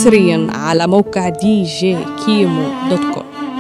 حصريا على موقع دي جي كيمو دوت كوم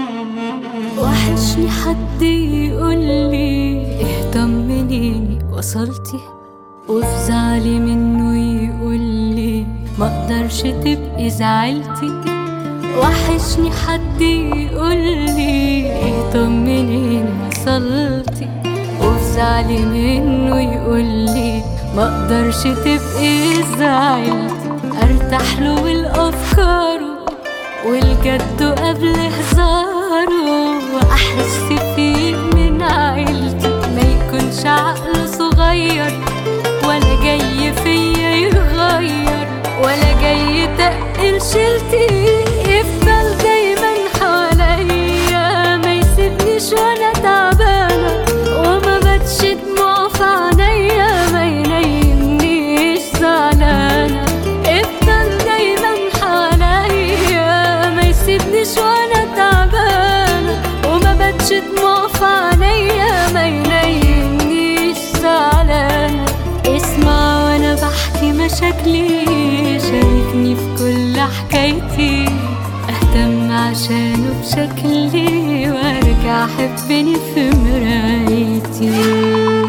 وحشني حد يقولي اهتمنيني وصلتي وفي زعلي منه يقولي ما اقدرش تبقي زعلتي وحشني حد يقولي اهتمنيني وصلتي وفي زعلي منه يقولي ما اقدرش تبقي زعلتي ارتاح له والافكاره والجد قبل هزاره واحس فيه من عيلتي ما يكونش عقل صغير ولا جاي فيا يغير ولا جاي تقل شيلتي يفضل دايما حواليا ما يسيبنيش وانا تعبانه وما باتش دموع في عينيا ما ينيمنيش زعلانه افضل دايما حواليا ما يسيبنيش وانا تعبانه وما باتش دموع في عينيا ما ينيمنيش زعلانه اسمع وانا بحكي مشاكلي شاركني في كل حكايتي اهتم عشانه بشكلي وارجع احبني في مرايتي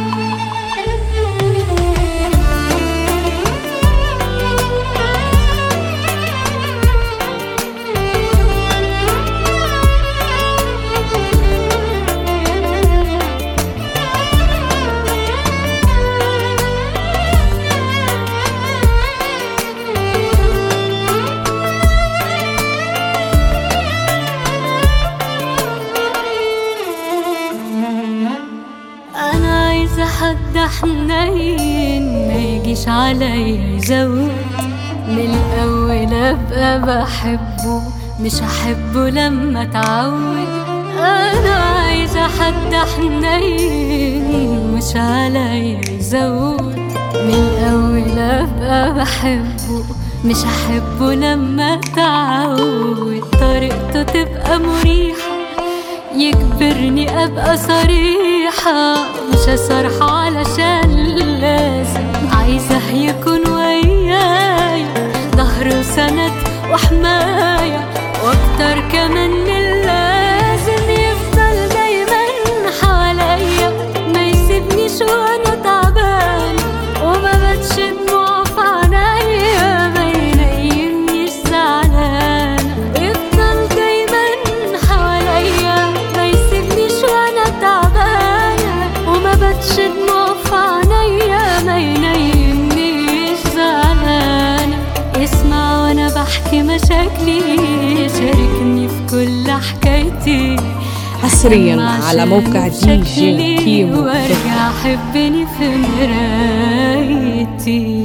انا عايزه حد حنين ما يجيش عليا يزود من الاول ابقى بحبه مش هحبه لما اتعود انا عايزه حد حنين مش عليا يزود من الاول ابقى بحبه مش هحبه لما اتعود طريقته تبقى مريحه يجبرني ابقى صريحة مش صرحة علشان لازم عايزة يكون وياي ظهر وسند وحماية واكتر كمان من اللازم يفضل دايما حواليا ما يسيبنيش وانا تعبان وما باتش دموع في عينيا ما ينيمنيش زعلان يفضل دايما حواليا ما يسيبنيش وانا تعبانة وما باتش دموع في عينيا ما ينيمنيش زعلانة اسمع وانا بحكي مشاكلي شاركني في كل حكايتي حصريا على موقع دي جي كيمو دوت كوم وارجع احبني في مرايتي